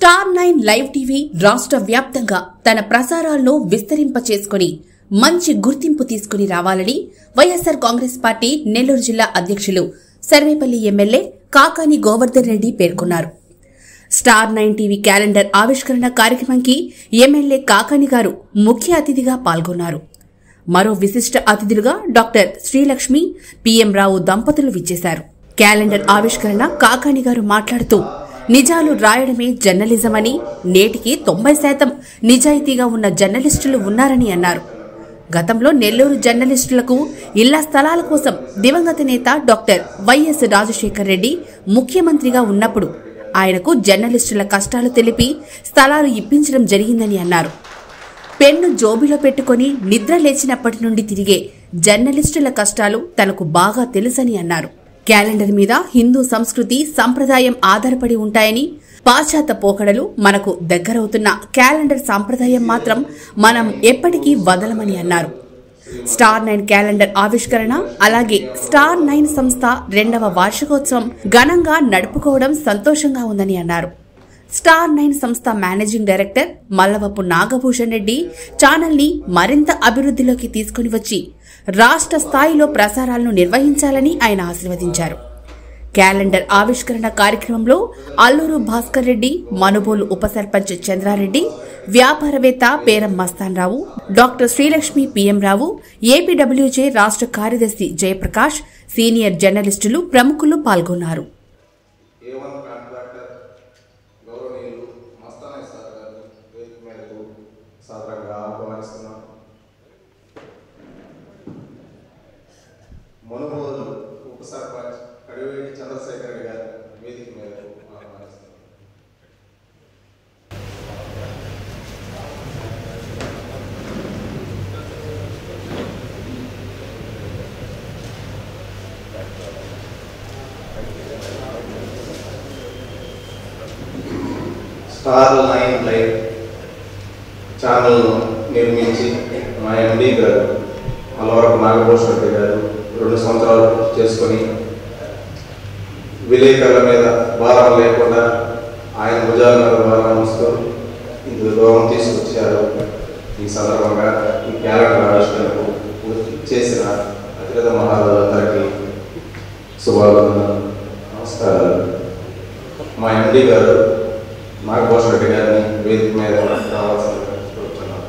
Star nine live TV రాష్ట్ర వ్యాప్తంగా తన ప్రసారాలను విస్తరింప చేసుకుని మంచి గుర్తింపు తీసుకుని రావాలని వైఎస్సార్ కాంగ్రెస్ పార్టీ నెల్లూరు జిల్లా అధ్యక్షులు సర్వేపల్లి ఎమ్మెల్యే కాకాని గోవర్ధన్ రెడ్డి పేర్కొన్నారు స్టార్ నైన్ టీవీ క్యాలెండర్ ఆవిష్కరణ కార్యక్రమంకి ఎమ్మెల్యే కాకాని గారు ముఖ్య అతిథిగా పాల్గొన్నారు మరో విశిష్ట అతిథులుగా డాక్టర్ శ్రీలక్ష్మి పిఎం రావు దంపతులు విచ్చేశారు క్యాలెండర్ ఆవిష్కరణ కాకాని గారు మాట్లాడుతూ నిజాలు రాయడమే జర్నలిజమని నేటికి తొంభై శాతం నిజాయితీగా ఉన్న జర్నలిస్టులు ఉన్నారని అన్నారు గతంలో నెల్లూరు జర్నలిస్టులకు ఇళ్ల స్థలాల కోసం దివంగత నేత డాక్టర్ వైఎస్ రాజశేఖర్ రెడ్డి ముఖ్యమంత్రిగా ఉన్నప్పుడు ఆయనకు జర్నలిస్టుల కష్టాలు తెలిపి స్థలాలు ఇప్పించడం జరిగిందని అన్నారు పెన్ను జోబిలో పెట్టుకుని నిద్ర లేచినప్పటి నుండి తిరిగే జర్నలిస్టుల కష్టాలు తనకు బాగా తెలుసని అన్నారు క్యాలెండర్ మీద హిందూ సంస్కృతి సంప్రదాయం ఆధారపడి ఉంటాయని పాశ్చాత్య పోకడలు మనకు దగ్గరవుతున్న క్యాలెండర్ సంప్రదాయం మాత్రం మనం ఎప్పటికీ వదలమని అన్నారు స్టార్ నైన్ క్యాలెండర్ ఆవిష్కరణ అలాగే స్టార్ నైన్ సంస్థ రెండవ వార్షికోత్సవం ఘనంగా నడుపుకోవడం సంతోషంగా ఉందని అన్నారు స్టార్ నైన్ సంస్థ managing director Mallavapu Nagabhushan Reddy channel ని మరింత అభివృద్ధిలోకి తీసుకుని వచ్చి రాష్ట్ర స్థాయిలో ప్రసారాలను నిర్వహించాలని ఆయన ఆశీర్వదించారు క్యాలెండర్ ఆవిష్కరణ కార్యక్రమంలో అల్లూరు భాస్కర్ రెడ్డి మనుబోలు ఉప సర్పంచ్ చంద్రారెడ్డి వ్యాపారవేత్త Peram Mastan Rao doctor Srilakshmi PM Rao APWJ రాష్ట్ర కార్యదర్శి జయప్రకాష్ సీనియర్ జర్నలిస్టులు ప్రముఖులు పాల్గొన్నారు ఏ వన్ కాంట్రాక్టర్ గౌరవనీయులు మస్తానయ్య సార్ గారు వేదిక మేరకు సాదరంగా ఆహ్వానిస్తున్నాం మనుబోలు ఉప సర్పంచ్ కడివేటి చంద్రశేఖర్ రెడ్డి గారు వేదిక మేరకు ఆహ్వానిస్తున్నాం స్టార్ నైన్ లైవ్ ఛానల్ నిర్మించి మా ఎండి గారు మలవరపు నాగభూషణ రెడ్డి గారు రెండు సంవత్సరాలు పూర్తి చేసుకొని విలేకరుల మీద భారం లేకుండా ఆయన భుజాల మీద భారం వస్తూ ఇది దూరం తీసుకొచ్చారు ఈ సందర్భంగా ఈ క్యాలెండర్ ఆవిష్కరణకు చేసిన అతిరథ మహారాజులందరికీ శుభాభినందనలు నమస్కారాలు మా ఎండి గారు నాగభూషణ రెడ్డి గారిని వేదిక మీద రావాల్సిందిగా కోరుతున్నాను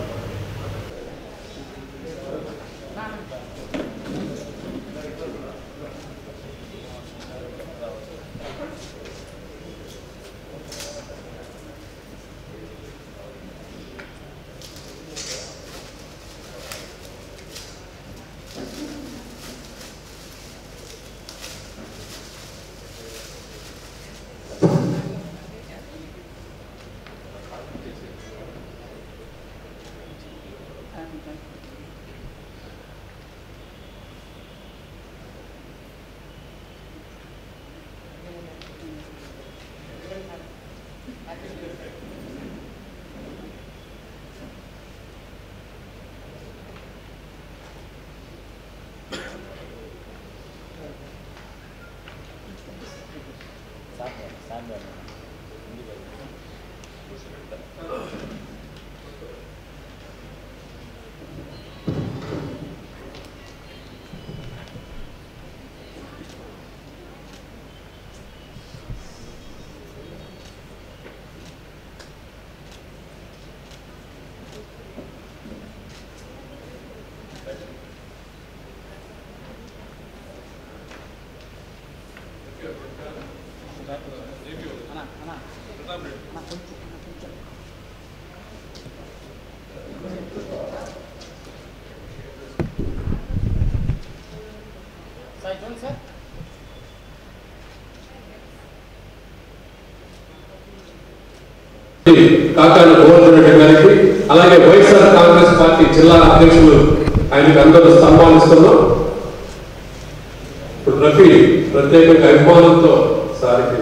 కాకాని గోవర్ధన్ రెడ్డి గారికి అలాగే వైఎస్ఆర్ కాంగ్రెస్ పార్టీ జిల్లా అధ్యక్షులు ఆయనకు అందరూ సన్మానిస్తున్నాం ఇప్పుడు రఫీ ప్రత్యేకంగా అభిమానంతో సారికి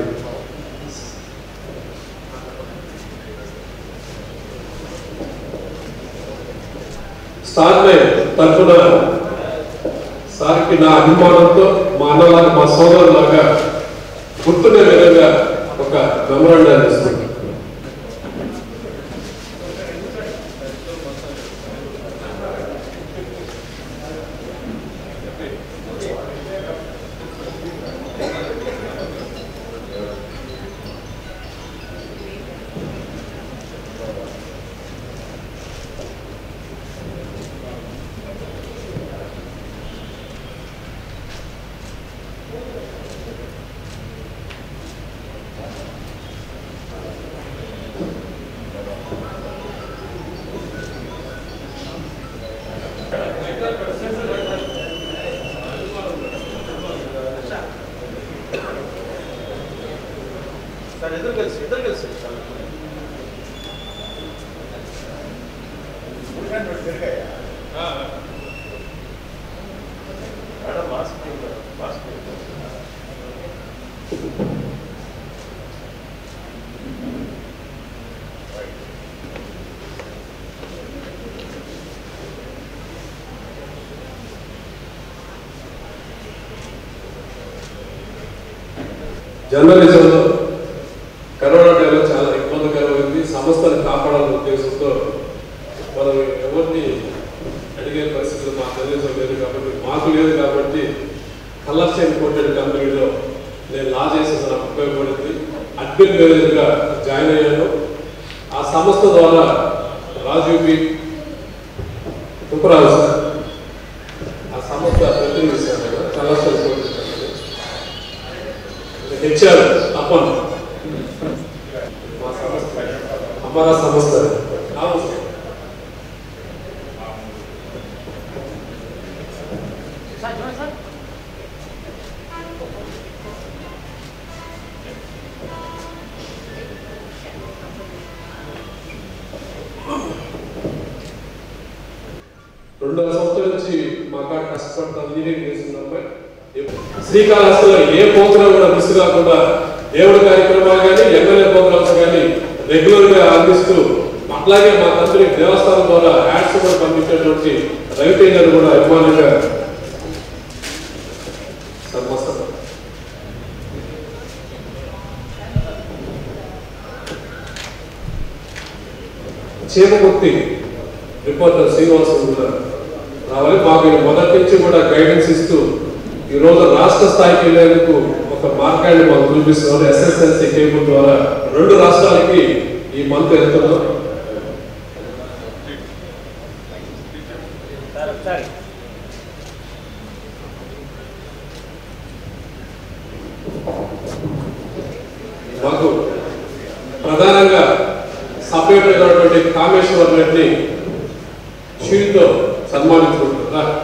స్టార్ నైన్ తరఫున సార్కి నా అభిమానంతో మా అన్నలాగా మా సోదరులాగా గుర్తుండే విధంగా ఒక మెమరాండాన్ని ఇస్తున్నాను ఇద్దరు కలిసి ఇద్దరు కలిసి మేడం మాస్క్ మాస్క్ జర్నలిజంలో కరోనా టైంలో చాలా ఇబ్బందికరమైంది సంస్థను కాపాడాలనే ఉద్దేశంతో మనం ఎవరిని అడిగే పరిస్థితులు మాకు జర్నలిజం లేదు కాబట్టి మాకు లేదు కాబట్టి కలర్స్ ఇంపోర్టెడ్ కంపెనీలో నేను లా చేసేది నాకు ఉపయోగపడింది అడ్మిన్ మేనేజర్గా జాయిన్ అయ్యాను ఆ సంస్థ ద్వారా రాజీవ్ బి తుప్పరాజు సార్ ఆ సంస్థ ప్రతినిధి sir colours imported company HR Appan మా సంస్థ అమరా సంస్థ అవును సార్. రెండవ సంవత్సరం నుంచి మా కాడ కష్టపడతాం ఇంజనీరింగ్ చేసిన అమ్మాయి శ్రీకాళహస్తిలో ఏ ప్రోగ్రామ్ కూడా మిస్ కాకుండా దేవుడి కార్యక్రమాలు కానీ ఎమ్మెల్యే ప్రోగ్రామ్స్ కానీ రెగ్యులర్ గా అందిస్తూ అట్లాగే మా తండ్రి దేవస్థానం ద్వారా యాడ్స్ కూడా పంపించేటువంటి రవితేజ కూడా అభిమానంగా సమస్తం చీమకుర్తి రిపోర్టర్ శ్రీనివాసం కూడా రావాలి మాకు ఈయన మొదటి నుంచి కూడా గైడెన్స్ ఇస్తూ ఈ రోజు రాష్ట్ర స్థాయికి వెళ్ళేందుకు ఒక మార్గాన్ని మాకు చూపిస్తున్నారు ఎస్ఎస్ఎల్సి కేబుల్ ద్వారా రెండు రాష్ట్రాలకి ఈ మంత్ వెళ్తున్నాం సరే మాకు ప్రధానంగా సపరేట్ అయినటువంటి కామేశ్వర్ రెడ్డి షీల్డ్తో సన్మానించుకుంటున్నారా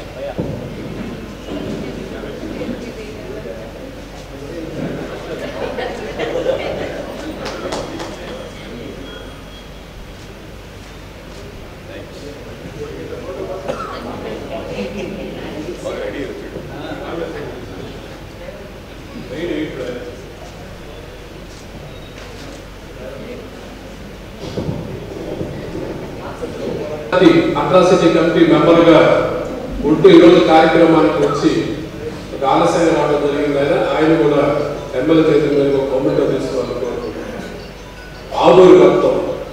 అట్రాసిటీ కమిటీ మెంబర్ గా ఉంటూ ఈరోజు కార్యక్రమానికి వచ్చి ఒక ఆలస్యంగా రావడం జరిగింది ఆయన ఆయన కూడా ఎమ్మెల్యే చేతుల మీద ఒక కమిటీ తీసుకోవాలని కోరుకుంటున్నాను ఆదూరు మొత్తం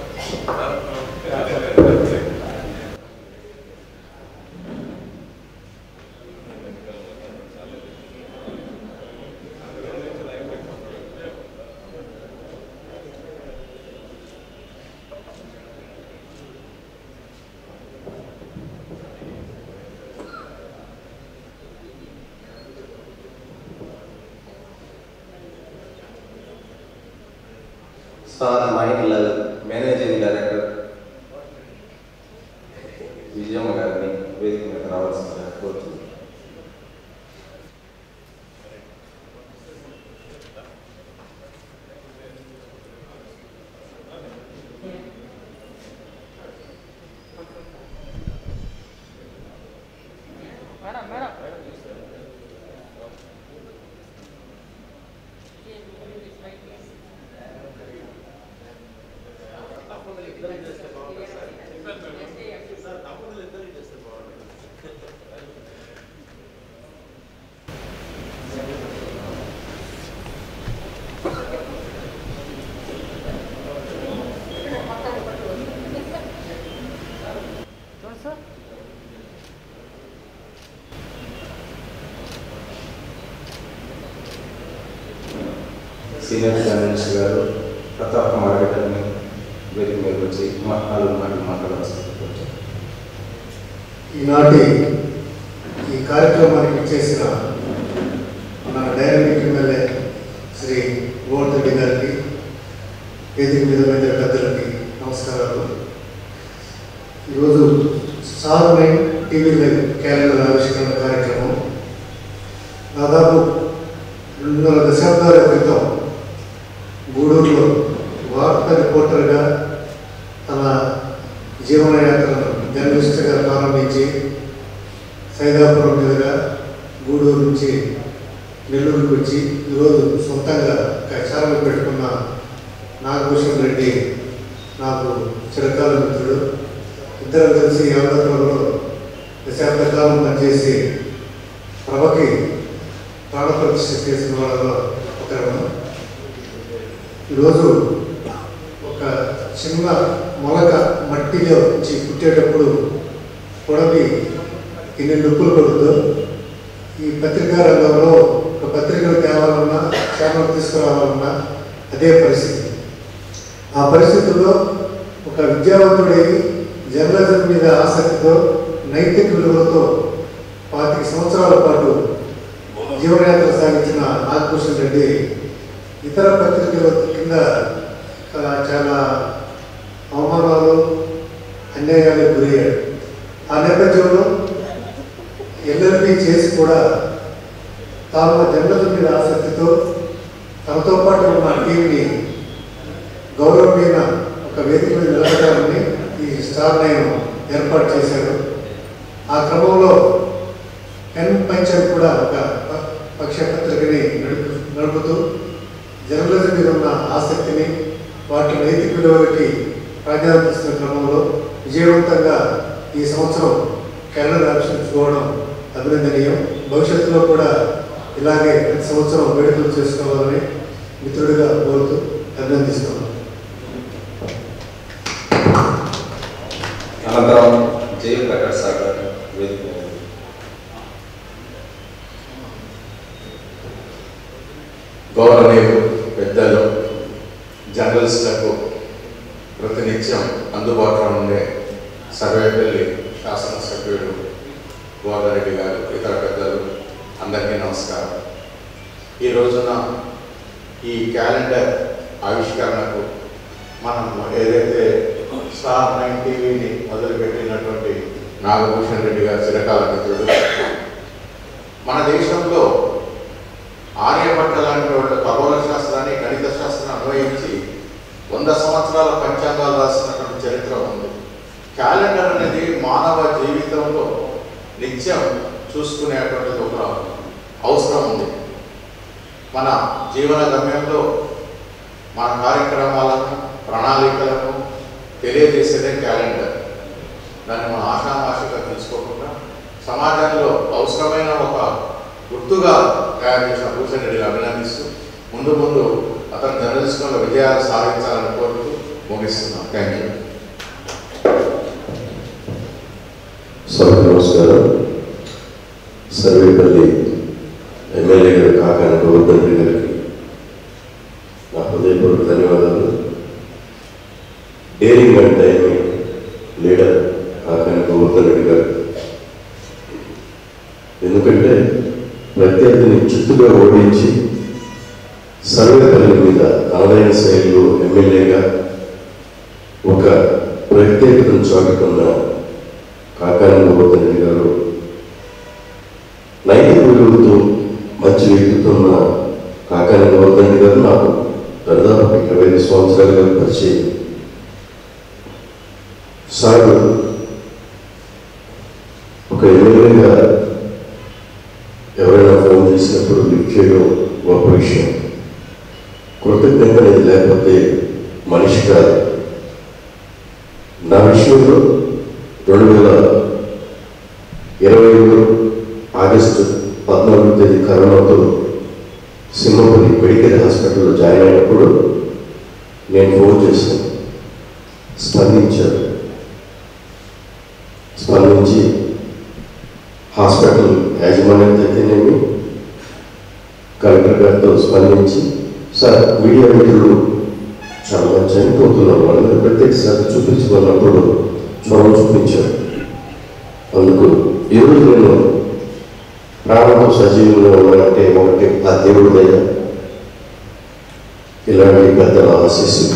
star mind managing director Vijayamma గారిని వేదిక మీద రావాల్సిందిగా కోరుతున్నాను సీనియర్ జర్నలిస్ట్ గారు ప్రతాప్ కుమార్ గారిని వేదిక మీద వచ్చి మా- నాలుగు మాటలు మాట్లాడాల్సింది కోరుతున్నాను. ఈనాటి ఈ కార్యక్రమానికి చేసిన మన డైనమిక్ ఎమ్మెల్యే శ్రీ గోవర్ధన్ రెడ్డి గారికి వేదిక మీద మీద పెద్దలకి నమస్కారాలు ఈరోజు star mind TV live calendar ఆవిష్కరణ కార్యక్రమం దాదాపు రెండున్నర దశాబ్దాల క్రితం గూడూరు జీవనయాత్రను జర్నలిస్ట్గా ప్రారంభించి సైదాపురం మీదుగా గూడూరు నుంచి నెల్లూరుకు వచ్చి ఈరోజు సొంతంగా కక్షాలను పెట్టుకున్న నాగభూషణ్ రెడ్డి నాకు చిరకాల మిత్రుడు ఇద్దరం కలిసి ఆంధ్రప్రదేశ్లో దశాబ్ద కాలం పనిచేసి ప్రభకి ప్రాణప్రతిష్ఠ చేసిన వాళ్ళలో ఒకరు ఈరోజు ఒక చిన్న మొలక మట్టిలో నుంచి పుట్టేటప్పుడు పొడవి ఇన్ని నొప్పులు పడుతూ ఈ పత్రికా రంగంలో ఒక పత్రికలు తేవాలన్నా ఛానల్ తీసుకురావాలన్నా అదే పరిస్థితి ఆ పరిస్థితుల్లో ఒక విద్యావంతుడై జర్నలిజం మీద ఆసక్తితో నైతిక విలువలతో పాతిక సంవత్సరాల పాటు జీవనయాత్ర సాగించిన నాగభూషణ్ రెడ్డి ఇతర పత్రికల కింద ఆ, చాలా అవమానాలు అన్యాయాలకు గురయ్యాడు ఆ నేపథ్యంలో ఎల్ఎల్పి చేసి కూడా తాను జర్నలిజం మీద ఆసక్తితో తనతో పాటు ఉన్న టీంని గౌరవమైన ఒక వేదిక మీద నిలబెట్టాలని ఈ స్టార్ నైన్ ఏర్పాటు చేశారు ఆ క్రమంలో ఎన్ పంచాయత్ కూడా ఒక ప- పక్ష పత్రికని నడుపు నడుపుతూ జర్నలిజం మీద ఉన్న ఆసక్తిని వాటి నైతిక విలువలకి ప్రాధాన్యత ఇస్తున్న క్రమంలో విజయవంతంగా ఈ సంవత్సరం క్యాలెండర్ ఆవిష్కరించుకోవడం అభినందనీయం భవిష్యత్తులో కూడా ఇలాగే ప్రతి సంవత్సరం వేడుకలు చేసుకోవాలని మిత్రుడిగా కోరుతూ అభినందిస్తున్నాను అనంతరం జయప్రకాష్ సాగర్ వేదిక మీద. గౌరవనీయులు పెద్దలు జర్నలిస్టులకు ప్రతినిత్యం అందుబాటులో ఉండే సర్వేపల్లి శాసనసభ్యుడు గోదారెడ్డి గారు ఇతర పెద్దలు అందరికీ నమస్కారం ఈ రోజున ఈ క్యాలెండర్ ఆవిష్కరణకు మనం ఏదైతే స్టార్ నైన్ టీవీని మొదలుపెట్టినటువంటి నాగభూషణ్ రెడ్డి గారు చిరకాల మిత్రుడు మన దేశంలో ఆర్యభట్ట లాంటి వాళ్ళు ఖగోళ శాస్త్రాన్ని గణిత శాస్త్రాన్ని అన్వయించి వంద సంవత్సరాల పంచాంగాలు రాసినటువంటి చరిత్ర ఉంది క్యాలెండర్ అనేది మానవ జీవితంలో నిత్యం చూసుకునేటువంటిది ఒక అవసరం ఉంది మన జీవన గమ్యంలో మన కార్యక్రమాలను ప్రణాళికలను తెలియజేసేదే క్యాలెండర్ దాన్ని మనం ఆషామాషిగా తీసుకోకుండా సమాజంలో అవసరమైన ఒక గుర్తుగా తయారు చేసిన భూషణ్ రెడ్డిని అభినందిస్తూ ముందు ముందు అతను జర్నలిస్టులో విజయాలు సాధించాలని కోరుతూ ముగిస్తున్నాం థ్యాంక్ యూ సభకు నమస్కారం సర్వేపల్లి ఎమ్మెల్యే గారు కాకాని గోవర్ధన్ రెడ్డి గారికి నా హృదయపూర్వక ధన్యవాదాలు daring and dining leader Kakani Govardhan Reddy గారు ఎందుకంటే ప్రత్యర్థిని చిత్తుగా ఓడించి సర్వేపల్లి మీద తనదైన శైలిలో ఎమ్మెల్యేగా ఒక ప్రత్యేకతను చాటుకున్న కాకాని గోవర్ధన్ రెడ్డి గారు నైతిక విలువలతో మంచి వ్యక్తిత్వం ఉన్న కాకాని గోవర్ధన్ రెడ్డి గారు నాకు దాదాపు ఇరవై ఐదు సంవత్సరాలుగా పరిచయం సార్ ఒక ఎమ్మెల్యేగా ఎవరైనా ఫోన్ చేసినప్పుడు లిఫ్ట్ చేయడం గొప్ప విషయం కృతజ్ఞత అనేది లేకపోతే మనిషి కాదు నా విషయంలో రెండు వేల ఇరవై ఏడు ఆగస్టు పద్నాలుగు తేదీ కరోనాతో సింహపల్లి మెడికల్ హాస్పిటల్లో జాయిన్ అయినప్పుడు నేను ఫోన్ చేశాను స్పందించారు స్పందించి హాస్పిటల్ యాజమాన్యం అయితేనేమి కలెక్టర్ గారితో స్పందించి సార్ మీడియా మిత్రులు చాలా మంది చనిపోతున్నారు వాళ్ళని ప్రత్యేక శ్రద్ధ చూపించుకున్నప్పుడు చొరవ చూపించారు అందుకు ఈరోజు నేను ప్రాణంతో సజీవంగా ఉన్నానంటే ఒకటి ఆ దేవుడి దయ ఇలాంటి పెద్దల ఆశీస్సు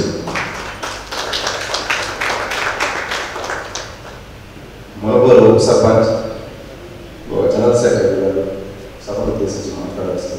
మరొకరు ఉప సర్పంచ్ ఓ చంద్రశేఖర్ గారు సభను తీసుకొచ్చి మాట్లాడేస్తారు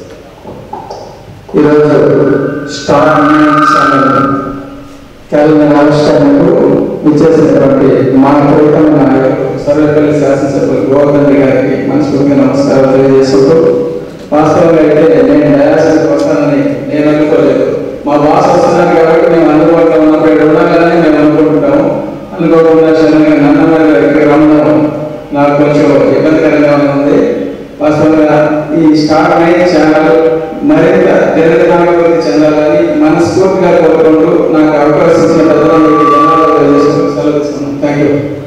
ఈరోజు స్టార్ నైన్ ఛానల్ క్యాలెండర్ ఆవిష్కరణకు ఇచ్చేసినటువంటి మా ప్రభుత్వం నాయకులు సర్వేపల్లి శాసనసభ్యులు గోవర్ధన్ రెడ్డి గారికి మనస్ఫూర్తిగా నమస్కారం తెలియజేసుకుంటూ వాస్తవంగా అయితే నేను డయాసిస్కి వస్తానని నేను అనుకోలేదు మా బాస్ వస్తున్నారు కాబట్టి మేము అందుబాటులో ఉన్నప్పుడు ఇక్కడ ఉండాలని మేము అనుకుంటున్నాము అనుకోకుండా క్షణంగా నన్నమల్లి గారికి రావడం నాకు కొంచెం ఇబ్బందికరంగా ఉంది వాస్తవంగా ఈ స్టార్ నైన్ ఛానల్ మరింత దినదినాభివృద్ధి చెందాలని మనస్ఫూర్తిగా కోరుకుంటూ నాకు అవకాశం ఇచ్చిన పెద్దలందరికీ ధన్యవాదాలు తెలియజేస్తూ సెలవు తీసుకున్నాను థ్యాంక్ యూ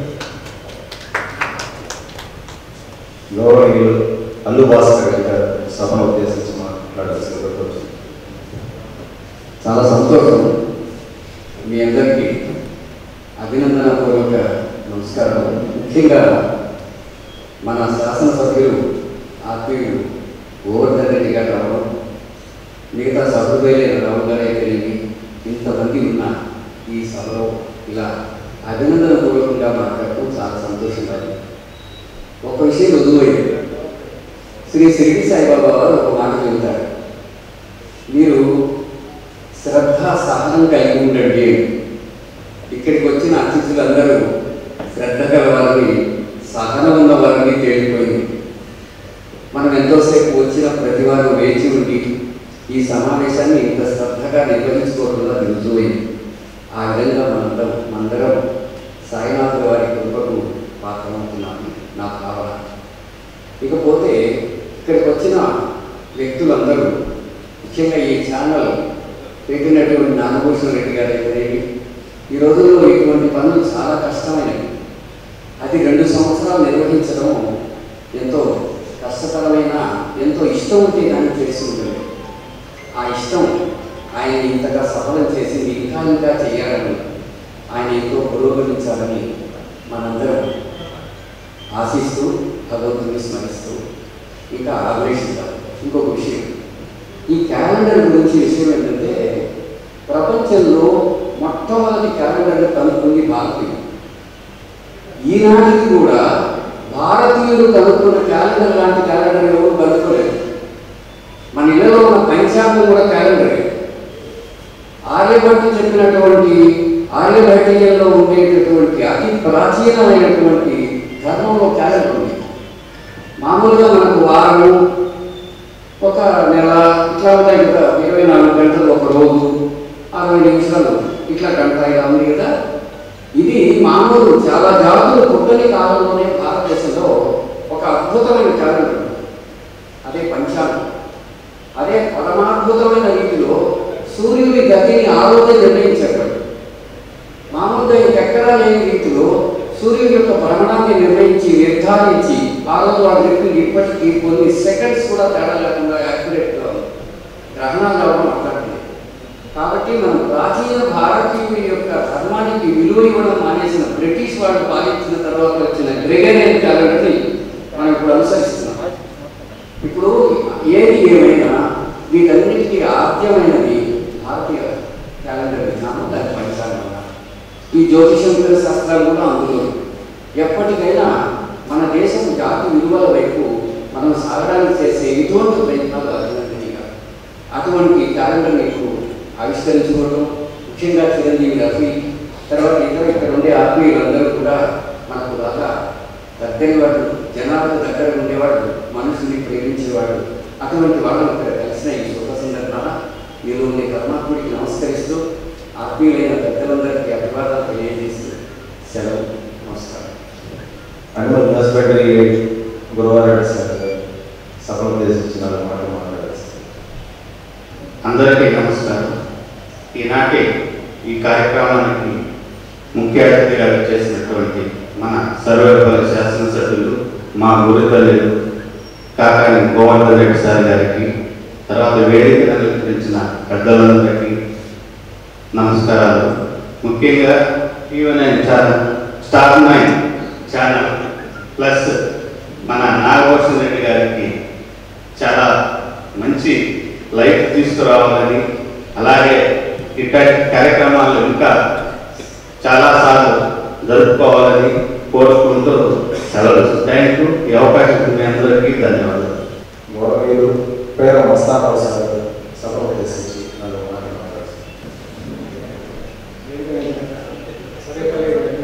గౌరవనీయులు అందుబాస్కర్ గారు సభను ఉద్దేశించి మాట్లాడాల్సిన కోరుతున్నాను. చాలా సంతోషం మీ అందరికీ అభినందనపూర్వక నమస్కారం ముఖ్యంగా మన శాసనసభ్యులు ఆత్మీయులు గోవర్ధన్ రెడ్డి గారు రావడం మిగతా సభ్యులైన రావు గారే తెలివి ఇంతమంది ఉన్న ఈ సభలో ఇలా అభినందనపూర్వకంగా మాట్లాడటం చాలా సంతోషంగా ఉంది. ఒక విషయం రుజువైంది శ్రీ షిరిడి సాయిబాబా వారు ఒక మాట చెబుతారు మీరు శ్రద్ధ సహనం కలిగి ఉండండి ఇక్కడికి వచ్చిన అతిథులందరూ శ్రద్ధ గల వారిని సహనం ఉన్న వారిని తేలిపోయింది మనం ఎంతోసేపు వచ్చిన ప్రతి వారు వేచి ఉండి ఈ సమావేశాన్ని ఇంత శ్రద్ధగా నిర్వహించుకోవడంలో అది రుజువైంది ఆ విధంగా మనందరం మనందరం సాయినాథుల వారి కృపకు పాత్రమవుతున్నామని నా భావన ఇకపోతే ఇక్కడికి వచ్చిన వ్యక్తులందరూ ముఖ్యంగా ఈ ఛానల్ పెట్టినటువంటి నాగభూషణ రెడ్డి గారు అయితేనేమి ఈ రోజుల్లో ఇటువంటి పనులు చాలా కష్టమైనవి అది రెండు సంవత్సరాలు నిర్వహించడం ఎంతో కష్టతరమైన ఎంతో ఇష్టం ఉంటే కానీ చేసి ఉంటుంది ఆ ఇష్టం ఆయన ఇంతగా సఫలం చేసి ఇంకా ఇంకా చేయాలని ఆయన ఎంతో పురోగమించాలని మనందరం ఆశిస్తూ భగవంతుని స్మరిస్తూ ఇంకా ఆగ్రహిస్తాం ఇంకొక విషయం ఈ క్యాలెండర్ గురించి విషయం ఏంటంటే ప్రపంచంలో మొట్టమొదటి క్యాలెండర్ కనుక్కుంది భారతీయులు ఈనాటికి కూడా భారతీయులు కనుక్కున్న క్యాలెండర్ లాంటి క్యాలెండర్ ఎవరు కనుక్కోలేదు మన ఇళ్ళలో ఉన్న పంచాంగం కూడా క్యాలెండరే ఆర్యభట్టు చెప్పినటువంటి ఆర్యభట్టీయంలో ఉండేటటువంటి అతి ప్రాచీనమైనటువంటి ధర్మంలో క్యాలెండర్ ఉంది మామూలుగా మనకు వారం ఒక నెల ఇట్లా ఉంటాయి కదా ఇరవై నాలుగు గంటలు ఒక రోజు అరవై నిమిషాలు ఇట్లా గంట ఇలా ఉంది కదా ఇది మామూలు చాలా జాతులు పుట్టని కాలంలోనే భారతదేశంలో ఒక అద్భుతమైన క్యాలెండర్ ఉంది. అదే పంచాంగం అదే పరమాద్భుతమైన రీతిలో సూర్యుడి గతిని ఆ రోజే నిర్ణయించాడు మామూలుగా ఇంకెక్కడా లేని రీతిలో సూర్యుడి యొక్క భ్రమణాన్ని నిర్ణయించి నిర్ధారించి ఆ రోజు వాడు చెప్పింది ఇప్పటికీ కొన్ని సెకండ్స్ కూడా తేడా లేకుండా యాక్యురేట్గా ఉంది గ్రహణాలు రావడం అట్లాంటిది కాబట్టి మనం ప్రాచీన భారతీయుడి యొక్క ధర్మానికి విలువ ఇవ్వడం మానేసిన బ్రిటిష్ వాళ్ళు పాలించిన తర్వాత వచ్చిన గ్రెగరియన్ క్యాలెండర్ని మనం ఇప్పుడు అనుసరిస్తున్నాం ఇప్పుడు ఏది ఏమైనా వీటన్నిటికీ ఆద్యమైనది భారతీయ క్యాలెండర్ విధానం దాని పంచాంగం ఈ జ్యోతిషం శాస్త్రాలు కూడా అందులో ఎప్పటికైనా మన దేశం జాతి విలువల వైపు మనం సాగడానికి చేసే ఇటువంటి ప్రయత్నాలు అభినందనీయ అటువంటి క్యాలెండర్ ఇప్పుడు ఆవిష్కరించుకోవడం ముఖ్యంగా చిరంజీవి రఫీ తర్వాత ఇతర ఇక్కడ ఉండే ఆత్మీయులందరూ కూడా మనకు బాగా దగ్గర వాడు జనాలకు దగ్గర ఉండేవాడు మనుషుల్ని ప్రేమించేవాడు అటువంటి వాళ్ళని ఇక్కడ కలిసిన ఈ శుభ సందర్భాన ఈరోజు పరమాత్ముడికి నమస్కరిస్తూ ఆత్మీయులైన పెద్దలందరికీ అభివాదాలు తెలియజేస్తూ సెలవు నమస్కారం అనుమతి హాస్పిటల్ గురువారెడ్డి సార్ సభను ఉద్దేశించి నాలుగు మాటలు మాట్లాడేస్తారు అందరికీ నమస్కారం ఈనాటి ఈ కార్యక్రమానికి ముఖ్య అతిథిగా చేసినటువంటి మన సర్వేపల్లి శాసనసభ్యులు మా గురి తల్లిలు కాకాని గోవర్ధన్ రెడ్డి సార్ గారికి తర్వాత వేదిక అలంకరించిన పెద్దలందరికీ నమస్కారాలు ముఖ్యంగా TV nine channel star nine channel plus మన నాగభూషణ్ రెడ్డి గారికి చాలా మంచి లైఫ్ తీసుకురావాలని అలాగే ఇట్లాంటి కార్యక్రమాలు ఇంకా చాలాసార్లు జరుపుకోవాలని కోరుకుంటూ సెలవు థ్యాంక్ యూ ఈ అవకాశం మీ అందరికీ ధన్యవాదాలు గౌరవనీయులు పేర మస్తానరావు సార్ సభను ఉద్దేశించి నాలుగు మాటలు మాట్లాడేస్తారు సరేపల్లి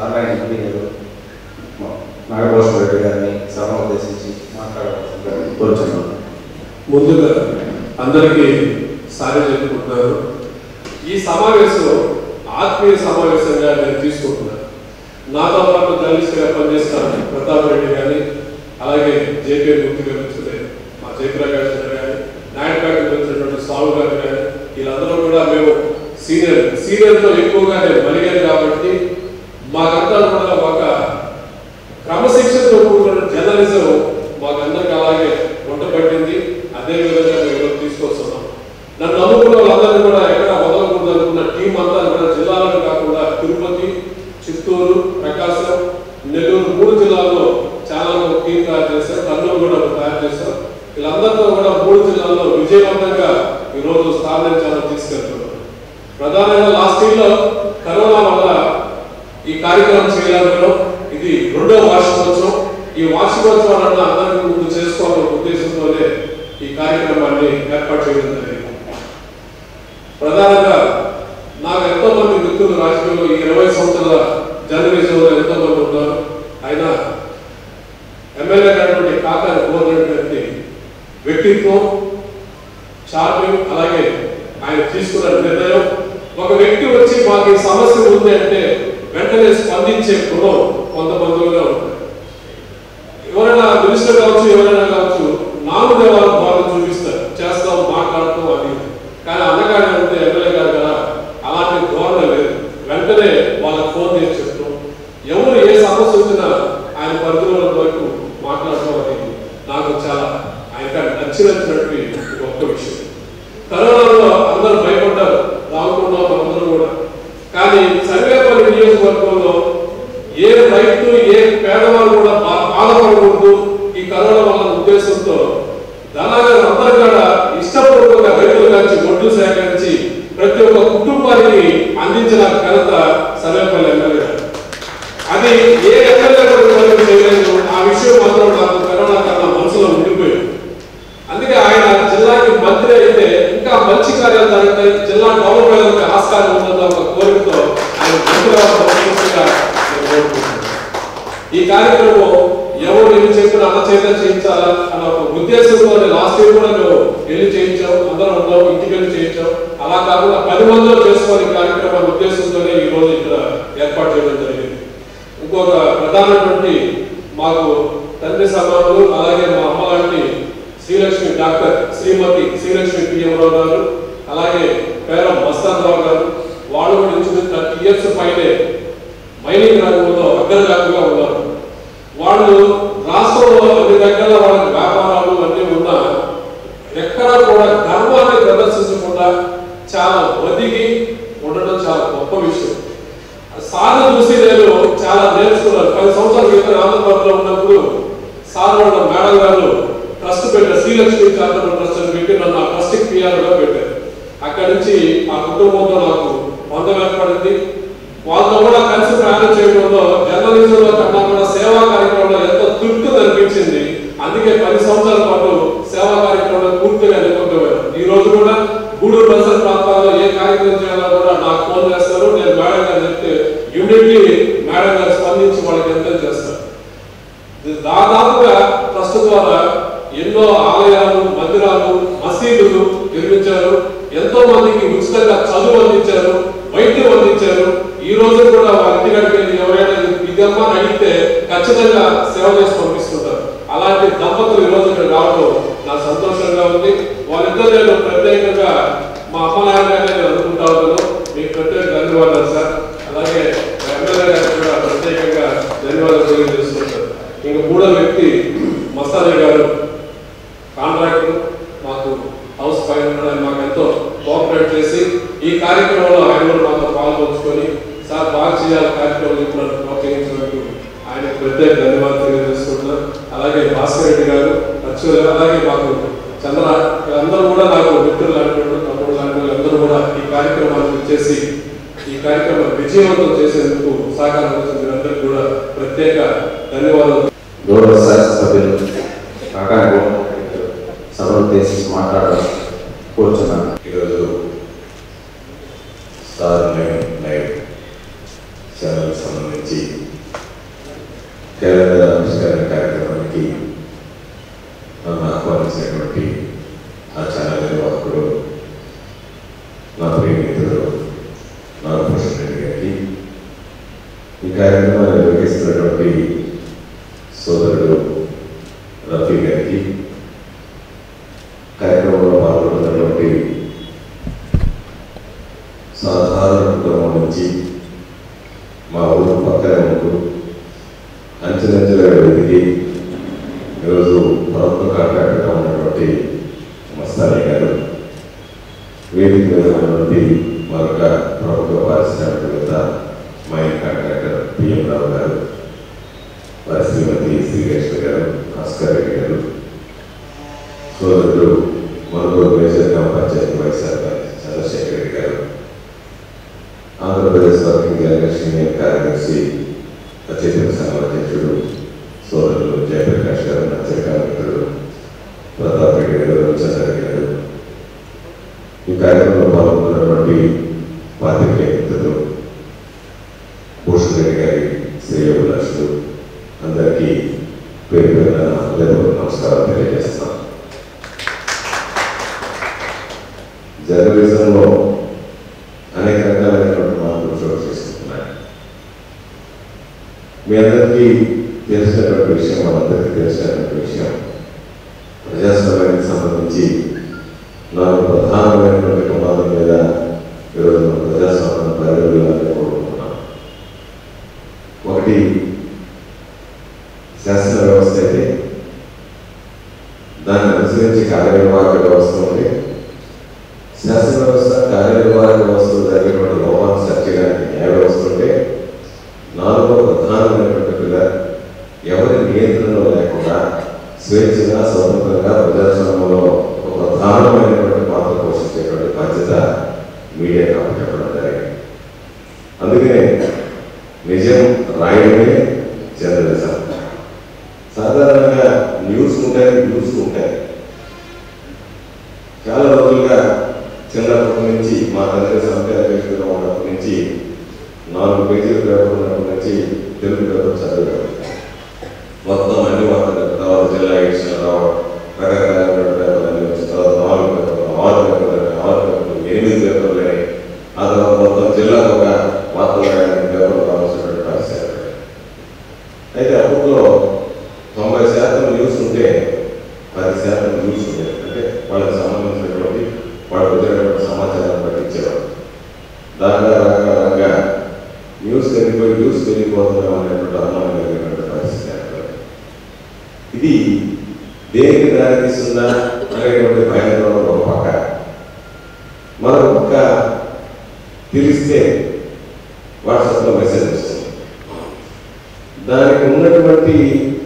సార్లైన ఎంపీ గారు మా నాగభూషణ రెడ్డి గారిని సభ ఉద్దేశించి మాట్లాడవలసిందిగా కోరుచున్నాను ముందుగా అందరికీ సారీ చెప్పుకుంటున్నాను ఈ సమావేశం ఆత్మీయ సమావేశంగా నేను తీసుకుంటున్నాను నాతో పాటు జర్నలిస్ట్గా పనిచేస్తాను ప్రతాప్ రెడ్డి కానీ అలాగే జేపీ గుర్తు గారు వచ్చిన మా జయప్రకాష్ గారు కానీ నాయుడుపేట వచ్చినటువంటి స్వామి గారు కానీ వీళ్ళందరూ కూడా మేము సీనియర్ సీనియర్తో ఎక్కువగా నేను మలిగాను కాబట్టి మాకంతా కూడా ఒక క్రమశిక్షణతో కూడిన జర్నలిజం మాకందరికి అలాగే వంటపట్టింది అదే విధంగా మేము ఈరోజు తీసుకొస్తున్నాం నన్ను నమ్ముకున్న వాళ్ళందరినీ కూడా ఎక్కడ వదలకూడదు అనుకున్న టీం అంతా కూడా జిల్లాలో కాకుండా తిరుపతి చిత్తూరు ప్రకాశం నెల్లూరు మూడు జిల్లాల్లో చాలా మంది టీం తయారు చేశారు కర్నూలు కూడా ఒకటి తయారు చేశారు వీళ్ళందరితో కూడా మూడు జిల్లాల్లో విజయవంతంగా ఈరోజు స్థాపించాలని తీసుకెళ్తున్నారు ప్రధానంగా లాస్ట్ ఇయర్లో కరోనా వల్ల ఈ కార్యక్రమం చేయాలని ఇది రెండో వార్షికోత్సవం ఈ వార్షికోత్సవాలను అందరికీ ముందు చేసుకోవాలనే ఉద్దేశంతోనే ఈ కార్యక్రమాన్ని ఏర్పాటు చేయడం జరిగింది ప్రధానంగా నాకు ఎంతో మంది మిత్రులు రాజకీయంలో ఈ ఇరవై సంవత్సరాల జర్నలిజంలో ఎంతో మంది ఉన్నారు ఆయన ఎమ్మెల్యే గారి కాకాని కోరినటువంటి వ్యక్తిత్వం చార్మింగ్ అలాగే ఆయన తీసుకున్న నిర్ణయం ఒక వ్యక్తి వచ్చి మాకు ఈ సమస్య ఉంది అంటే వెంటనే స్పందించే గుణం కొంతమందిలో ఉంటుంది ఎవరైనా మినిస్టర్ కావచ్చు ఎవరైనా కావచ్చు నామదేవాల ద్వారా చూపిస్తారు చేస్తాం మాట్లాడతాం అది కానీ అన్నగానే ఉంటే ఎమ్మెల్యే గారు కదా అలాంటి ధోరణి లేదు వెంటనే వాళ్ళకి ఫోన్ చేసి చెప్తాం ఎవరు ఏ సమస్య వచ్చినా ఆయన పరిధిలో వరకు మాట్లాడటం అనేది నాకు చాలా ఆయన నచ్చినటువంటి గొప్ప విషయం కరోనాలో అందరూ భయపడ్డారు రాకుండా అందరూ కూడా కానీ సర్వేపల్లి నియోజకవర్గంలో ఏ రైతు ఏ పేదవాడు కూడా బా- బాధపడకూడదు ఈ కరోనా వల్ల ఉద్దేశంతో ధనాగారు అందరూ కూడా ఇష్టపూర్వకంగా రైతుల నుంచి ఒడ్లు సేకరించి ప్రతి ఒక్క కుటుంబానికి అందించిన ఘనత సర్వేపల్లి ఎమ్మెల్యే గారు. అది ఏ ఎమ్మెల్యే కూడా ఇంతవరకు చేయలేదు ఆ విషయం మాత్రం నాకు కరోనా కన్నా మనసులో ఉండిపోయింది అందుకే ఆయన జిల్లాకి మంత్రి అయితే ఇంకా మంచి కార్యాలు జరుగుతాయి జిల్లా డెవలప్మెంట్ ఆస్కారం ఉందన్న ఒక కోరికతో ఆయన మంత్రి అవ్వాల్సిందిగా నేను కోరుకుంటున్నాను. ఈ కార్యక్రమం ఎవరు ఎన్ని చెప్పిన అన్న చేత చేయించాలా అన్న ఒక ఉద్దేశంతో లాస్ట్ ఇయర్ కూడా మేము వెళ్ళి చేయించాం అందరం ఉన్నాం ఇంటికి వెళ్ళి చేయించాం అలా కాకుండా పది మందిలో చేసుకునే కార్యక్రమాల ఉద్దేశంతోనే ఈ రోజు ఇక్కడ ఏర్పాటు చేయడం జరిగింది ఇంకొక ప్రధానటువంటి మాకు తండ్రి సమానులు అలాగే మా అమ్మ లాంటి శ్రీలక్ష్మి డాక్టర్ శ్రీమతి శ్రీలక్ష్మి పిఎంరావు గారు అలాగే పేరం మస్తాన్ గారు వాళ్ళు కూడా ఇంచుమించు థర్టీ ఇయర్స్ పైనే మైనింగ్ రంగంలో అగ్రజాతిగా ఉన్నారు వాళ్ళు రాష్ట్రంలో అన్ని దగ్గర వాళ్ళకి వ్యాపారాలు అన్నీ ఉన్నా ఎక్కడ కూడా గర్వాన్ని ప్రదర్శించకుండా చాలా ఒదిగి ఉండడం చాలా గొప్ప విషయం సార్ చూసి నేను చాలా నేర్చుకున్నాను పది సంవత్సరాల క్రితం ఆంధ్రప్రదేశ్లో ఉన్నప్పుడు సార్ వాళ్ళ మేడం గారు ట్రస్ట్ పెట్టారు శ్రీలక్ష్మి చారిటబుల్ ట్రస్ట్ అని పెట్టి నన్ను ఆ ట్రస్ట్కి పిఆర్గా పెట్టారు అక్కడి నుంచి ఆ కుటుంబంతో నాకు బంధం ఏర్పడింది వాళ్ళతో కూడా కలిసి ప్రయాణం చేయడంలో జర్నలిజంలో కన్నా కూడా సేవా కార్యక్రమంలో ఎంతో తృప్తి అనిపించింది అందుకే పది సంవత్సరాల పాటు సేవా కార్యక్రమంలో పూర్తిగా నిలబడిపోయాను ఈ రోజు కూడా గూడూరు పరిసర ప్రాంతాల్లో ఏ కార్యక్రమం చేయాలో కూడా నాకు ఫోన్ చేస్తారు నేను మేడం గారు చెప్తే ఇమ్మీడియట్లీ మేడం గారు స్పందించి వాళ్ళకి ఎంత చేస్తారు దాదాపుగా ట్రస్ట్ ద్వారా ఎన్నో ఆలయాలు మందిరాలు మసీదులు నిర్మించారు ఎంతో మందికి ఉచితంగా చదువు అందించారు వైద్యం అందించారు ఈ రోజు కూడా వారి ఇంటికాడికి వెళ్ళి ఎవరైనా ఇదమ్మా అని అడిగితే ఖచ్చితంగా సేవ చేసి పంపిస్తుంటారు అలాంటి దంపతులు ఈ రోజు ఇక్కడ రావడం నాకు సంతోషంగా ఉంది వాళ్ళిద్దరు నేను ప్రత్యేకంగా మా అమ్మ నాన్న గారిని నేను అనుకుంటా ఉన్నాను మీకు ప్రత్యేక ధన్యవాదాలు సార్ అలాగే మా ఎమ్మెల్యే గారికి కూడా ప్రత్యేకంగా ధన్యవాదాలు తెలియజేస్తుంటారు ఇంక మూడో వ్యక్తి మస్తానే గారు కాంట్రాక్టర్ మాకు హౌస్ పైన ఉన్నాడు. ఆయన మాకు ఎంతో కోఆపరేట్ చేసి ఈ కార్యక్రమంలో ఆయన కూడా మాతో పాల్పంచుకొని సార్ బాగా చేయాలి కార్యక్రమం ఇప్పుడు నన్ను ప్రోత్సహించినందుకు ఆయన ప్రత్యేక ధన్యవాదాలు తెలియజేసుకుంటున్నాను అలాగే భాస్కర్ రెడ్డి గారు అచ్చు అలాగే మాకు చంద్ర అందరూ కూడా నాకు మిత్రులు లాంటి వాళ్ళు, తమ్ముడు లాంటి వాళ్ళు అందరూ కూడా ఈ కార్యక్రమానికి చేసి ఈ కార్యక్రమం విజయవంతం చేసేందుకు సహకారం వచ్చిన మీరందరికీ కూడా ప్రత్యేక ధన్యవాదాలు గౌరవ శాసనసభ్యులు కాకాని సభను ఉద్దేశించి మాట్లాడాలని కోరుచున్నాను ఈరోజు స్టార్ లైవ్ లైవ్ ఛానల్ సంబంధించి నా ప్రియమిత్రుడు నాగభూషణ్ రెడ్డి గారికి ఈ కార్యక్రమాన్ని నిర్వహిస్తున్నటువంటి సోదరుడు రఫీ గారికి కార్యక్రమంలో పాల్గొన్నటువంటి సాధారణ కుటుంబం నుంచి మా ఊరు పక్కనే ఉంటూ అంచెలంచెలుగా ఎదిగి ఈరోజు ప్రభుత్వ కాంట్రాక్టర్గా ఉన్నటువంటి మస్తాని గారు వేదిక మీద ఉన్నటువంటి మరొక ప్రభుత్వ పారిశ్రామికవేత్త మైన్ కాంట్రాక్టర్ పిఎం రావు గారు వారి శ్రీమతి శ్రీకృష్ణ గారు భాస్కర్ రెడ్డి గారు సోదరుడు మనుగోలు మేజర్ గ్రామ పంచాయతీ వైస్ సర్పంచ్ చంద్రశేఖర్ రెడ్డి గారు ఆంధ్రప్రదేశ్ వర్కింగ్ జనరేషన్ యూనియన్ కార్యదర్శి అత్యధిక సంఘం అధ్యక్షుడు సోదరులు జయప్రకాష్ గారు నా చిరకామిత్రుడు ప్రతాప్ రెడ్డి గారు రవిచంద్ర రెడ్డి గారు ఈ కార్యక్రమంలో పాల్గొన్నటువంటి పాత్రికేయ మిత్రులు భూషణ్ రెడ్డి గారి శ్రేయోభిలాషులు అందరికీ పేరు పేరున నా హృదయపూర్వక నమస్కారం తెలియజేస్తున్నాను జర్నలిజంలో అనేక రకాలైనటువంటి మార్పులు చోటు చేసుకుంటున్నాయి మీ అందరికీ తెలిసినటువంటి విషయం మనందరికీ తెలిసినటువంటి విషయం ప్రజాస్వామ్యానికి సంబంధించి నాలుగు ప్రధానమైనటువంటి ప్రమాదం మీద ఈరోజు మనం ప్రజాస్వామ్యం పరిగణలోకి కోరుకుంటున్నాం ఒకటి శాసన వ్యవస్థ అయితే దాన్ని అనుసరించి కార్యనిర్వాహక వ్యవస్థ ఉంటే శాసన వ్యవస్థ కార్యనిర్వాహక వ్యవస్థలు జరిగేటువంటి లోపాలను సరి చేయడానికి న్యాయ వ్యవస్థ ఉంటే నాలుగో ప్రధానమైనటువంటి పిల్లర్ ఎవరి నియంత్రణలో లేకుండా స్వేచ్ఛగా స్వతంత్రంగా ప్రజాస్వామ్యంలో ఒక ప్రధానమైనటువంటి పాత్ర పోషించేటువంటి బాధ్యత మీడియా కాబట్టి చెప్పడం జరిగింది అందుకనే నిజం రాయడమే జర్నలిజం సాధారణంగా న్యూస్ ఉంటాయి న్యూస్ ఉంటాయి చాలా రోజులుగా చిన్నప్పటి నుంచి మా తండ్రి సంస్థ అధ్యక్షుడిగా ఉన్నప్పటి నుంచి నాలుగు పేజీలు పేపర్ ఉన్నప్పటి నుంచి తెలుగు పేపర్ చదివాడు మొత్తం అన్ని వార్తలు తర్వాత జిల్లా ఎడిషన్ రావడం రకరకాలైన పేపర్లు అన్ని వచ్చిన తర్వాత నాలుగు పేపర్లు ఆరు పేపర్లు ఆరు పేపర్లు ఎనిమిది పేపర్లు అని ఆ తర్వాత మొత్తం జిల్లాకు ఒక వార్తలు రాయడానికి పేపర్లు రావాల్సినటువంటి పరిస్థితి ఏర్పడింది. అయితే అప్పట్లో తొంభై శాతం న్యూస్ ఉంటే పది శాతం న్యూస్ ఉండేది అంటే వాళ్ళకి సంబంధించినటువంటి వాళ్ళకు వచ్చినటువంటి సమాచారం పట్టించేవారు దానిగా రాగా రాగా న్యూస్ వెళ్ళిపోయి న్యూస్ వెళ్ళిపోతున్నాం అనేటువంటి అనుమానం కలిగినటువంటి పరిస్థితి ఏర్పడింది. ఇది దేనికి దారితీస్తుందా అనేటువంటి భయంలో ఒక పక్క మరొక పక్క తెలిస్తే వాట్సాప్లో మెసేజ్ వస్తుంది దానికి ఉన్నటువంటి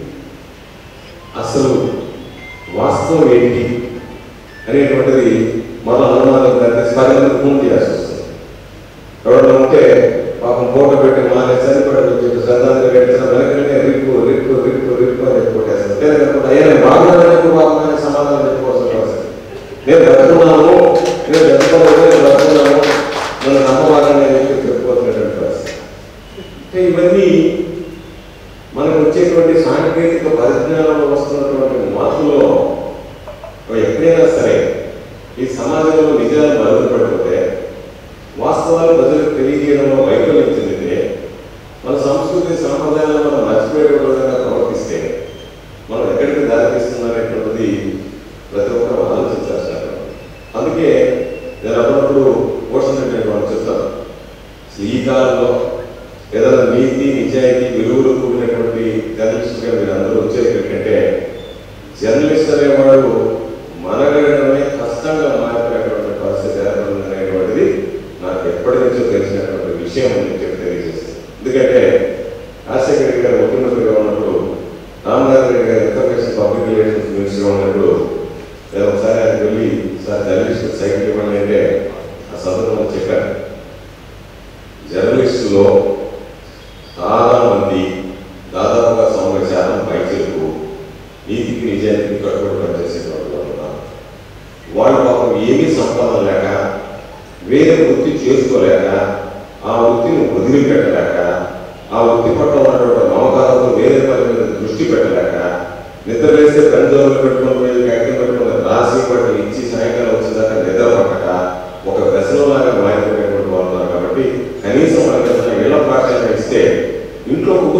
అసలు వాస్తవం ఏంటి అనేటువంటిది మన అనుమానం దాన్ని పది ఫోన్ చేయాల్సి వస్తుంది ఎవరైనా ఉంటే పాపం ఫోటో పెట్టి మానే చనిపోయాడు చెప్పి శ్రద్ధాంజలి పెట్టిన వెనకనే రిప్పు రిప్పు రిప్పు రిప్పు అని చెప్పి కొట్టేస్తారు లేకపోతే అయ్యా బాగున్నాను బాగున్నాను సమాధానం చెప్పుకోవాల్సిన పరిస్థితి నేను బ్రతుకున్నాను నేను బ్రతుకోలేదు నేను బ్రతుకున్నాను నన్ను నమ్మవాలని చెప్పి చెప్పుకోవాల్సినటువంటి పరిస్థితి అంటే ఇవన్నీ మనకు వచ్చేటువంటి సాంకేతిక పరిజ్ఞానంలో వస్తున్నటువంటి మార్పులో ఎక్కడైనా సరే ఈ సమాజంలో నిజాలు బలపడిపోతే వాస్తవాలు ప్రజలకు తెలియజేయడంలో వైఫల్యం చెందితే మన సంస్కృతి సాంప్రదాయాలను మనం మర్చిపోయే విధంగా ప్రవర్తిస్తే మనం ఎక్కడికి దారితీస్తుందనేటువంటిది ప్రతి ఒక్కరు ఆలోచించాల్సిన అందుకే నేను అప్పుడప్పుడు పోషణ మనం చెప్తాను అసలు ఈ కాలంలో ఏదైనా నీతి నిజాయితీ విలువలు కూడినటువంటి జర్నలిస్ట్గా మీరు అందరూ వచ్చేది ఏంటంటే జర్నలిస్ట్ అనేవాడు మనగడమే కష్టంగా మారిపోయినటువంటి పరిస్థితి ఏర్పడింది అనేటువంటిది నాకు ఎప్పటి నుంచో తెలిసినటువంటి విషయం అని చెప్పి తెలియజేస్తుంది ఎందుకంటే రాజశేఖర రెడ్డి గారు ముఖ్యమంత్రిగా ఉన్నప్పుడు రామనాథ్ రెడ్డి గారు ఇన్ఫర్మేషన్ పబ్లిక్ రిలేషన్స్ మినిస్టర్గా ఉన్నప్పుడు నేను ఒకసారి ఆయనకు వెళ్ళి సార్ జర్నలిస్ట్ సైకిల్ ఇవ్వండి అంటే ఆ సందర్భంలో చెప్పాను జర్నలిస్టులో చాలా మంది దాదాపుగా తొంభై శాతం పైచలకు నీతికి నిజానికి కట్టుబడి పనిచేసేటువంటి వాళ్ళు ఉన్నారు వాళ్ళు పాపం ఏమీ సంపాదన లేక వేరే వృత్తి చేసుకోలేక ఆ వృత్తిని వదిలిపెట్టలేక ఆ వృత్తి పట్ల ఉన్నటువంటి మమకారంతో వేరే పని మీద దృష్టి పెట్టలేక నిద్ర వేస్తే పెంజోలు పెట్టుకుని పోయి కట్టి పెట్టుకుని రాసి పట్టి ఇచ్చి సాయంకాలం వచ్చేదాకా నిద్ర పట్టక ఒక వ్యసనంలాగా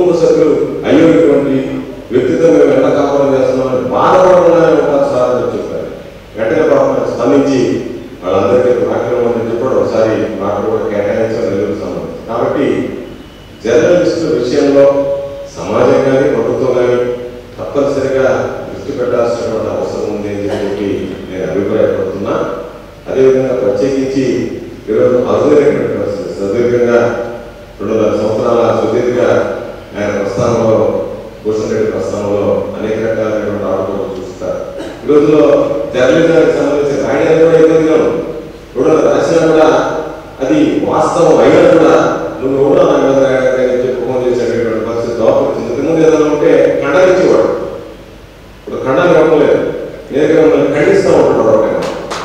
కుటుంబ సభ్యులు అయ్యో ఇటువంటి వ్యక్తితో మేము ఎంత కాపురం చేస్తున్నామని బాధపడకుండానే ఉంటారు సార్ అని చెప్పారు వెంటనే పాపం స్పందించి వాళ్ళందరికీ కార్యక్రమం అని చెప్పాడు ఒకసారి మాట కూడా కేటాయించాలని నిలుపుతున్నాం కాబట్టి జర్నలిస్టుల విషయంలో సమాజం కానీ ప్రభుత్వం కానీ తప్పనిసరిగా దృష్టి పెట్టాల్సినటువంటి అవసరం ఉంది అని చెప్పి నేను అభిప్రాయపడుతున్నా అదేవిధంగా ప్రత్యేకించి ఈరోజు అరుదైనటువంటి పరిస్థితి సుదీర్ఘంగా రెండున్నర సంవత్సరాల సుదీర్ఘ ఆయన ప్రస్థానంలో భూషణ్ రెడ్డి ప్రస్థానంలో అనేక రకాలైనటువంటి ఆటలు చూస్తారు ఈ రోజుల్లో జర్నలిజానికి సంబంధించి రాయడానికి కూడా ఇబ్బందిగా ఉంది ఇప్పుడు రాసినా కూడా అది వాస్తవం అయినా కూడా నువ్వు కూడా నా మీద రాయడానికి చెప్పి ఫోన్ చేసేటటువంటి పరిస్థితి దోపడుతుంది ఇంతకుముందు ఏదైనా ఉంటే ఖండనిచ్చేవాడు ఇప్పుడు ఖండన ఇవ్వలేదు నేరుగా మిమ్మల్ని ఖండిస్తూ ఉంటాడు ఒకటే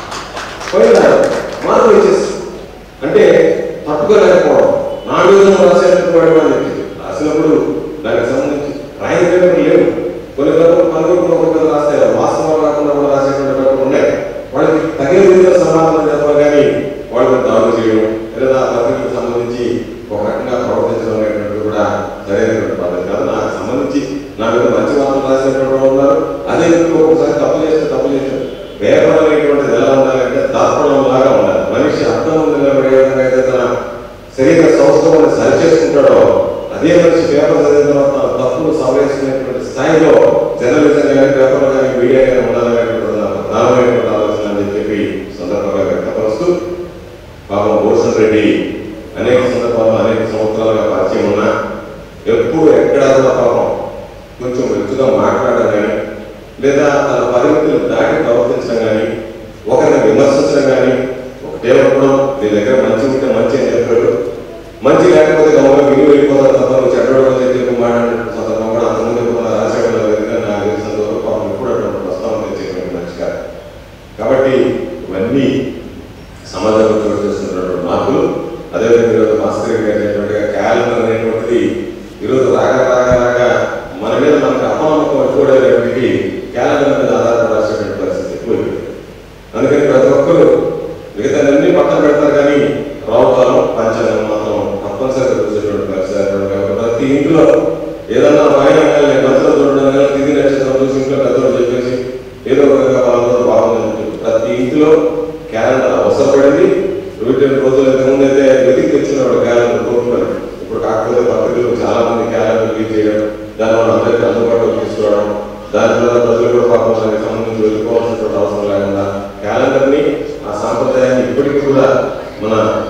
పోయిన మార్పు వచ్చేసి అంటే తట్టుకోలేకపోవడం నా విధంగా రాసేటప్పుడు వాడు అని చెప్పి రాసినప్పుడు దానికి సంబంధించి రాయని పేపర్లు లేవు కొన్ని పేపర్లు పనులు ఒక పేపర్ రాస్తే వాస్తవాలు కాకుండా కూడా రాసేటువంటి పేపర్లు ఉన్నాయి వాళ్ళకి తగిన విధంగా సమాధానం చెప్పాలి కానీ వాళ్ళని దాడులు చేయడం లేదా ఆ పత్రికలకు సంబంధించి ఒక రకంగా ప్రవర్తించడం అనేటువంటిది కూడా సరైనటువంటి పద్ధతి కాదు నాకు సంబంధించి నా మీద మంచి వార్తలు రాసేటువంటి వాళ్ళు ఉన్నారు అదే విధంగా ఒకసారి తప్పు చేస్తే తప్పు చేశారు పేపర్ అనేటువంటిది ఎలా ఉండాలంటే దర్పణం లాగా ఉండాలి మనిషి అర్థం ఉంది నిలబడే విధంగా అయితే తన శరీర సంస్థలను సరి చేసుకుంటాడో అదే మనిషి పేపర్ చదివిన తర్వాత తన తప్పులు సవరించుకునేటువంటి స్థాయిలో జర్నలిజం కానీ పేపర్లు కానీ మీడియా కానీ ఉండాలనేటువంటి నా ప్రధానమైనటువంటి ఆలోచన అని చెప్పి సందర్భంగా వ్యక్తపరుస్తూ పాపం భూషణ్ రెడ్డి అనేక సందర్భాల్లో అనేక సంవత్సరాలుగా పరిచయం ఉన్నా ఎప్పుడు ఎక్కడా కూడా పాపం కొంచెం వెచ్చుగా మాట్లాడడం కానీ లేదా తన పరిమితులు దాటి ప్రవర్తించడం కానీ ఒకరిని విమర్శించడం కానీ ఒకటే చెప్పడం నీ దగ్గర మంచి ఉంటే మంచి అని చెప్పాడు మంచి లేకపోతే గమగా విని వెళ్ళిపోతారు తప్ప నువ్వు చెడ్డోడు అని చెప్పి మాట్లాడిన సందర్భం కూడా అంతకుముందు ఎప్పుడు రాజశేఖర దగ్గర నాకు తెలిసినంత వరకు పాపం ఎప్పుడు అటువంటి ప్రస్తావన తెచ్చేటువంటి మనిషి కాదు కాబట్టి ఇవన్నీ సమాజంలో చోటు చేస్తున్నటువంటి మార్పులు అదేవిధంగా ఈరోజు మాస్టర్ గారు అనేటువంటి క్యాలెండర్ అనేటువంటిది ఈరోజు రాగా రాగా రాగా మన మీద మనకు అపనమ్మకం ఎక్కువడేటువంటి క్యాలెండర్ మీద ఆధారపడాల్సినటువంటి పరిస్థితి ఎక్కువైపోయింది అందుకని ప్రతి ఒక్కరు మిగతా అన్ని పక్కన పెడతారు కానీ రావుకాలం పంచాంగం మాత్రం తప్పనిసరిగా చూసేటువంటి పరిస్థితి ఏర్పడింది. కాబట్టి ప్రతి ఇంట్లో ఏదన్నా పైన కానీ మధ్యలో చూడడం కానీ తిరిగి నక్షత్రం చూసి ఇంట్లో పెద్దలు చెప్పేసి ఏదో ఒక విధంగా వాళ్ళతో బాగుందని చెప్పి ప్రతి ఇంట్లో క్యాలెండర్ అవసరపడింది వీటిని రోజులు ఇంతకుముందు అయితే వెతికి తెచ్చినప్పుడు క్యాలెండర్ కోరుకున్నారు ఇప్పుడు కాకపోతే పత్రికలు చాలా మంది క్యాలెండర్ రిలీజ్ చేయడం దాని వల్ల అందరికీ అందుబాటులోకి తీసుకురావడం దాని ద్వారా ప్రజలు కూడా పాపం దానికి సంబంధించి వెళ్ళిపోవాల్సినటువంటి అవసరం లేకుండా క్యాలెండర్ ని ఆ సాంప్రదాయాన్ని ఇప్పటికీ కూడా మన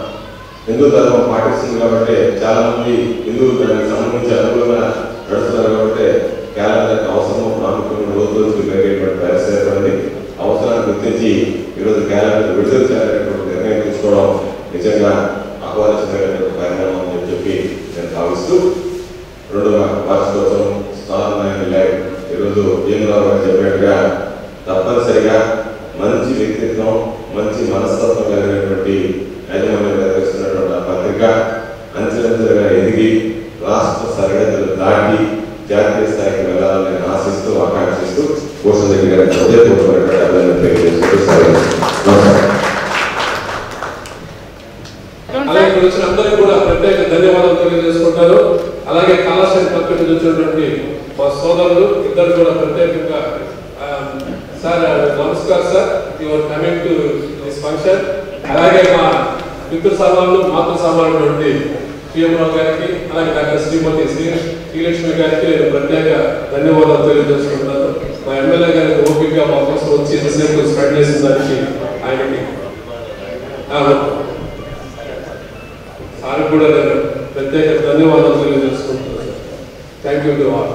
హిందూ ధర్మం పాటిస్తుంది కాబట్టి చాలా మంది హిందువులు దానికి సంబంధించి అనుకూలంగా నడుస్తున్నారు కాబట్టి క్యాలెండర్ అవసరం ప్రాముఖ్యమైన రోజు రోజుకి పెరిగేటువంటి పరిస్థితి ఏర్పడింది అవసరాన్ని గుర్తించి ఈరోజు క్యాలెండర్ విడుదల చేయాలనేటువంటి నిర్ణయం తీసుకోవడం నిజంగా ఆహ్వానించదగినటువంటి పరిణామం అని చెప్పి నేను భావిస్తూ రెండవ వార్షికోత్సవం స్థానం లైవ్ ఈరోజు భీమరావు గారు చెప్పినట్టుగా తప్పనిసరిగా మంచి వ్యక్తిత్వం మంచి మనస్తత్వం కలిగినటువంటి యాజమాన్యం నిర్వహిస్తున్నటువంటి ఆ పత్రిక అంచెలంచెలుగా ఎదిగి రాష్ట్ర సరిహద్దులు దాటి జాతీయ స్థాయికి వెళ్ళాలని నేను ఆశిస్తూ ఆకాంక్షిస్తూ భూషణ్ రెడ్డి గారికి హృదయపూర్వకమైనటువంటి అభినందనలు తెలియజేస్తూ సెలవు. నమస్కారం అలాగే ఇక్కడ వచ్చిన అందరికీ కూడా ప్రత్యేక ధన్యవాదాలు తెలియజేసుకుంటారు అలాగే కళాశాల పత్రిక నుంచి వచ్చినటువంటి మా సోదరులు ఇద్దరు కూడా ప్రత్యేకంగా ఆ, సార్ నమస్కార్ sir your coming to this function అలాగే మా మిత్ర సమానులు మాతృ సమానటువంటి పిఎంరావు గారికి అలాగే డాక్టర్ శ్రీమతి శ్రీ శ్రీలక్ష్మి గారికి నేను ప్రత్యేక ధన్యవాదాలు తెలియజేసుకుంటున్నాను మా ఎమ్మెల్యే గారికి ఓపికగా మా కోసం వచ్చి ఇంతసేపు స్పెండ్ చేసిన దానికి ఆయనకి ఆ, సార్ కూడా నేను ప్రత్యేక ధన్యవాదాలు తెలియజేసుకుంటున్నాను థ్యాంక్ యూ టు ఆల్